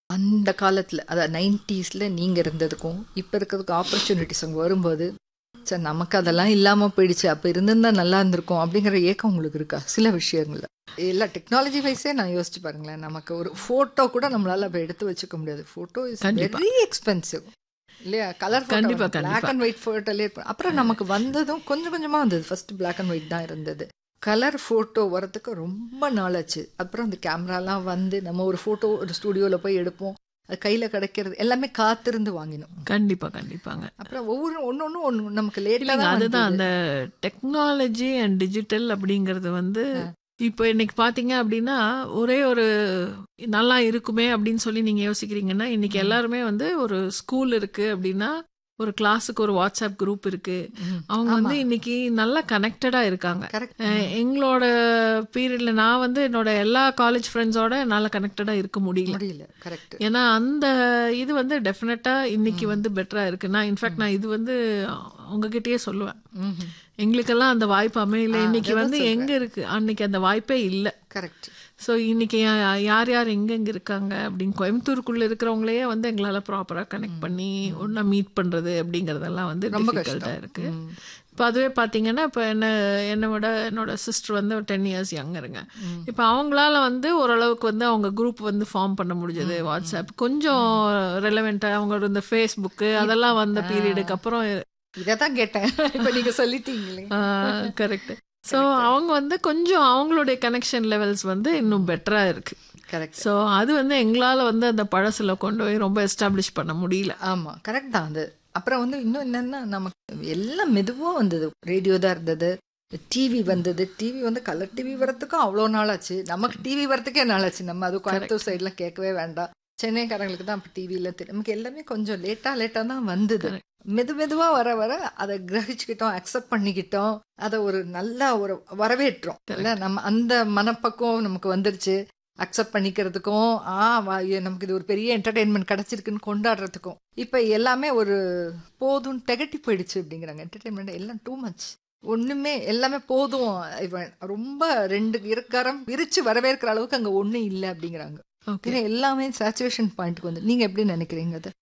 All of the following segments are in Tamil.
அந்த காலத்தில் அதாவது நைன்டிஸில் நீங்கள் இருந்ததுக்கும் இப்போ இருக்கிறதுக்கு ஆப்பர்ச்சுனிட்டிஸ் அங்கே வரும்போது சார் நமக்கு அதெல்லாம் இல்லாமல் போயிடுச்சு அப்போ இருந்திருந்தா நல்லா இருந்திருக்கும் அப்படிங்கிற ஏக்கம் உங்களுக்கு இருக்கா சில விஷயங்கள்ல எல்லா டெக்னாலஜி வைஸே நான் யோசிச்சு பாருங்களேன் நமக்கு ஒரு ஃபோட்டோ கூட நம்மளால அப்போ எடுத்து வச்சுக்க முடியாது ஃபோட்டோ இஸ் கண்டிப்பா. வெரி எக்ஸ்பென்சிவ் இல்லையா கலர் கண்டிப்பா, பிளாக் கண்டிப்பா. அண்ட் ஒயிட் ஃபோட்டோலே அப்புறம் நமக்கு வந்ததும் கொஞ்சம் கொஞ்சமாக வந்தது ஃபர்ஸ்ட் பிளாக் அண்ட் ஒயிட் தான் இருந்தது கலர் ஃபோட்டோ வரதுக்கு ரொம்ப நாளாச்சு அப்புறம் அந்த கேமராலாம் வந்து நம்ம ஒரு ஃபோட்டோ ஒரு ஸ்டுடியோவில் போய் எடுப்போம் அது கையில் கிடைக்கிறது எல்லாமே காத்திருந்து வாங்கினோம் கண்டிப்பா கண்டிப்பாங்க அப்புறம் ஒவ்வொரு ஒன்று ஒன்று ஒன்று நமக்கு இல்லைங்க லேட்டாக அதுதான் அந்த டெக்னாலஜி அண்ட் டிஜிட்டல் அப்படிங்கிறது வந்து இப்போ இன்னைக்கு பாத்தீங்க அப்படின்னா ஒரே ஒரு நல்லா இருக்குமே அப்படின்னு சொல்லி நீங்க யோசிக்கிறீங்கன்னா இன்னைக்கு எல்லாருமே வந்து ஒரு ஸ்கூல் இருக்கு அப்படின்னா ஒரு கிளாஸுக்கு ஒரு வாட்ஸ்அப் குரூப் இருக்கு அவங்க வந்து இன்னைக்கு நல்லா கனெக்டடா இருக்காங்க கரெக்ட் அஹ் எங்களோட பீரியட்ல நான் வந்து என்னோட எல்லா காலேஜ் ஃப்ரெண்ட்ஸோட என்னால் கனெக்டடா இருக்க முடியல முடியல கரெக்ட் ஏன்னா அந்த இது வந்து டெஃபினட்டா இன்னைக்கு வந்து பெட்டரா இருக்கு நான் இன்ஃபேக்ட் நான் இது வந்து உங்ககிட்டயே சொல்லுவேன் எங்களுக்கெல்லாம் அந்த வாய்ப்பு அமையல இன்னைக்கு வந்து எங்க இருக்கு அன்னைக்கு அந்த வாய்ப்பே இல்லை கரெக்ட் ஸோ இன்னைக்கு யா- யார் யார் எங்கெங்க இருக்காங்க அப்படின்னு கோயம்புத்தூருக்குள்ள இருக்கிறவங்களையே வந்து எங்களால் ப்ராப்பராக கனெக்ட் பண்ணி ஒன்றா மீட் பண்ணுறது அப்படிங்கிறதெல்லாம் வந்து ரொம்ப டிஃபிகல்ட்டாக கஷ்டம். இருக்கு ம். இப்போ அதுவே பார்த்தீங்கன்னா இப்போ என்ன என்னை விட என்னோட சிஸ்டர் வந்து ஒரு டென் இயர்ஸ் யங்கருங்க இப்போ அவங்களால வந்து ஓரளவுக்கு வந்து அவங்க குரூப் வந்து ஃபார்ம் பண்ண முடிஞ்சது வாட்ஸ்அப் கொஞ்சம் ரெலவெண்ட்டாக அவங்களோட இந்த ஃபேஸ்புக்கு அதெல்லாம் வந்த பீரியடுக்கு அப்புறம் இதை தான் கேட்டேன் இப்போ நீங்கள் சொல்லிட்டீங்களே கரெக்ட் ஸோ அவங்க வந்து கொஞ்சம் அவங்களுடைய கனெக்ஷன் லெவல்ஸ் வந்து இன்னும் பெட்டராக இருக்கு கரெக்ட் ஸோ அது வந்து எங்களால் வந்து அந்த பழசுல கொண்டு போய் ரொம்ப எஸ்டாப்ளிஷ் பண்ண முடியல ஆமா கரெக்ட் தான் அது அப்புறம் வந்து இன்னும் என்னன்னா நமக்கு எல்லாம் மெதுவா வந்தது ரேடியோ தான் இருந்தது டிவி வந்தது டிவி வந்து கலர் டிவி வரத்துக்கும் அவ்வளோ நாள் ஆச்சு நமக்கு டிவி வரத்துக்கே நாள் ஆச்சு நம்ம அது கோயம்புத்தூர் சைட்லாம் கேட்கவே வேண்டாம் சென்னைக்காரங்களுக்கு தான் அப்போ டிவியில் தெரியும் நமக்கு எல்லாமே கொஞ்சம் லேட்டா லேட்டா தான் வந்தது மெது மெதுவா வர வர அதை கிரகிச்சுக்கிட்டோம் அக்செப்ட் பண்ணிக்கிட்டோம் அதை ஒரு நல்ல ஒரு வரவேற்றோம் இல்ல நம்ம அந்த மனப்பக்குவம் நமக்கு வந்துருச்சு அக்செப்ட் பண்ணிக்கிறதுக்கும் ஆ வா- ஏ, நமக்கு இது ஒரு பெரிய என்டர்டெயின்மெண்ட் கிடைச்சிருக்குன்னு கொண்டாடுறதுக்கும் இப்ப எல்லாமே ஒரு போதும் திகட்டி போயிடுச்சு அப்படிங்கிறாங்க என்டர்டெயின்மெண்ட் எல்லாம் டூ மச் ஒண்ணுமே எல்லாமே போதும் இவன் ரொம்ப ரெண்டு இருக்கரம் பிரிச்சு வரவேற்கிற அளவுக்கு அங்க ஒண்ணும் இல்லை அப்படிங்கிறாங்க ஓகே ஏன்னா எல்லாமே சேச்சுரேஷன் பாயிண்ட்க்கு வந்து நீங்க எப்படி நினைக்கிறீங்க அது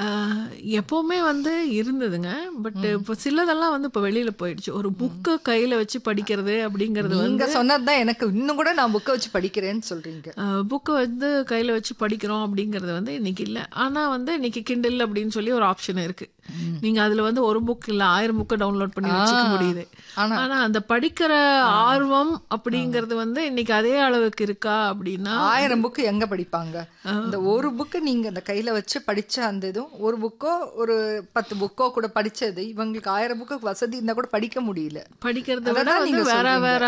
எப்பவுமே வந்து இருந்ததுங்க பட் இப்போ சிலதெல்லாம் வந்து இப்போ வெளியில போயிடுச்சு ஒரு புக்கை கையில வச்சு படிக்கிறது அப்படிங்கிறது நீங்க வந்து சொன்னதுதான் எனக்கு இன்னும் கூட நான் புக்கை வச்சு படிக்கிறேன்னு சொல்றீங்க புக்கை வந்து கையில வச்சு படிக்கிறோம் அப்படிங்கிறது வந்து இன்னைக்கு இல்லை ஆனா வந்து இன்னைக்கு கிண்டில் அப்படின்னு சொல்லி ஒரு ஆப்ஷன் இருக்கு நீங்க அதுல வந்து ஒரு புக் இல்ல ஆயிரம் புக்கை டவுன்லோட் பண்ணி வச்சுக்க முடியுது ஆனா ஆனா அந்த படிக்கிற ஆர்வம் அப்படிங்கிறது வந்து இன்னைக்கு அதே அளவுக்கு இருக்கா அப்படின்னா ஆயிரம் புக்கு எங்க படிப்பாங்க இந்த ஒரு புக்கு நீங்க அந்த கையில வச்சு படிச்ச அந்த இதுவும் ஒரு புக்கோ ஒரு பத்து புக்கோ கூட படிச்சது இவங்களுக்கு ஆயிரம் புக்கு வசதி இருந்தா கூட படிக்க முடியல படிக்கிறத விட அததான் வந்து நீங்க வேற சொல்றீங்க. வேற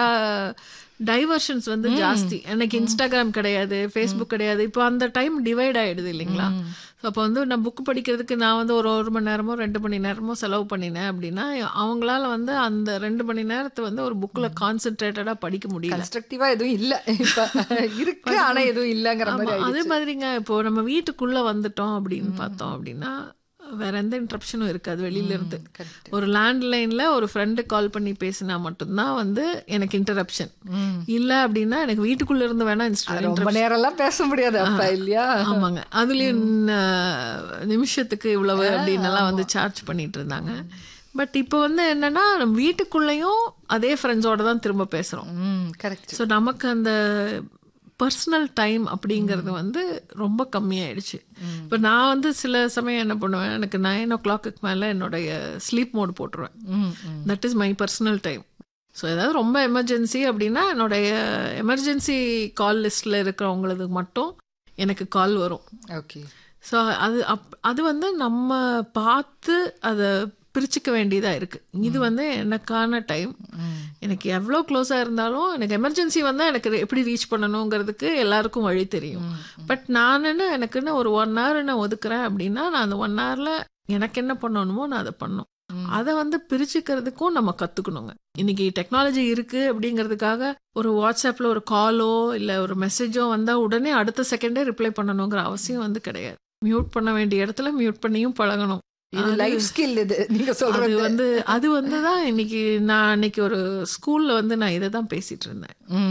டைவர்ஷன்ஸ் வந்து ஜாஸ்தி எனக்கு இன்ஸ்டாகிராம் கிடையாது ஃபேஸ்புக் கிடையாது இப்போ அந்த டைம் டிவைட் ஆயிடுது இல்லைங்களா ஸோ அப்போ வந்து நான் புக் படிக்கிறதுக்கு நான் வந்து ஒரு ஒரு மணி நேரமோ ரெண்டு மணி நேரமோ செலவு பண்ணினேன் அப்படின்னா அவங்களால வந்து அந்த ரெண்டு மணி நேரத்தை வந்து ஒரு புக்கில் கான்சென்ட்ரேட்டடாக படிக்க முடியல கன்ஸ்ட்ரக்டிவா எதுவும் இல்ல இப்ப இருக்கு ஆனா எதுவும் இல்லங்கிற மாதிரி ஆமா, அதே ஆயிடுச்சு. மாதிரிங்க இப்போ நம்ம வீட்டுக்குள்ள வந்துட்டோம் அப்படின்னு பார்த்தோம் அப்படின்னா வேற எந்த இன்ட்ரப்ஷனும் இருக்காது வெளியில இருந்து correct. ஒரு லேண்ட்லைன்ல ஒரு ஃப்ரெண்டு கால் பண்ணி பேசினா மட்டும்தான் வந்து எனக்கு இன்டரப்ஷன் இல்ல அப்படின்னா எனக்கு வீட்டுக்குள்ள இருந்து வேணா அது ரொம்ப நேரம் எல்லாம் பேச முடியாது அப்ப இல்லையா ஆமாங்க அதுலயும் அஹ், நிமிஷத்துக்கு இவ்வளவு அப்படின்னு எல்லாம் வந்து சார்ஜ் பண்ணிட்டு இருந்தாங்க பட் இப்போ வந்து என்னன்னா நம்ம வீட்டுக்குள்ளேயும் அதே ஃப்ரெண்ட்ஸோட தான் திரும்ப பேசுறோம் கரெக்ட் ஸோ நமக்கு அந்த பர்சனல் டைம் அப்படிங்கிறது வந்து ரொம்ப கம்மியாயிடுச்சு இப்போ நான் வந்து சில சமயம் என்ன பண்ணுவேன் எனக்கு நைன் ஓ கிளாக்கு மேலே என்னுடைய ஸ்லீப் மோட் போட்டுருவேன் that is my personal time so ஏதாவது ரொம்ப எமர்ஜென்சி அப்படின்னா என்னுடைய எமர்ஜென்சி கால் லிஸ்ட்டில் இருக்கிறவங்களுக்கு மட்டும் எனக்கு கால் வரும் ஓகே ஸோ அது அப் அது வந்து நம்ம பார்த்து அதை பிரிச்சுக்க வேண்டியதாக இருக்குது இது வந்து எனக்கான டைம் எனக்கு எவ்வளோ க்ளோஸாக இருந்தாலும் எனக்கு எமர்ஜென்சி வந்தால் எனக்கு எப்படி ரீச் பண்ணணுங்கிறதுக்கு எல்லாருக்கும் வழி தெரியும் பட் நானுன்னு எனக்குன்னு ஒரு ஒன் ஹவர் நான் ஒதுக்குறேன் அப்படின்னா நான் அந்த ஒன் ஹவரில் எனக்கு என்ன பண்ணணுமோ நான் அதை பண்ணும் அதை வந்து பிரிச்சுக்கிறதுக்கும் நம்ம கற்றுக்கணுங்க இன்னைக்கு டெக்னாலஜி இருக்கு அப்படிங்கிறதுக்காக ஒரு வாட்ஸ்அப்பில் ஒரு காலோ இல்லை ஒரு மெசேஜோ வந்தால் உடனே அடுத்த செகண்டே ரிப்ளை பண்ணணுங்கிற அவசியம் வந்து கிடையாது மியூட் பண்ண வேண்டிய இடத்துல மியூட் பண்ணியும் பழகணும் இது லைஃப் ஸ்கில் இது நீங்க அது சொல்றது வந்து அது வந்து தான் இன்னைக்கு நான் அன்னைக்கு ஒரு ஸ்கூல்ல வந்து நான் இதை தான் பேசிட்டு இருந்தேன்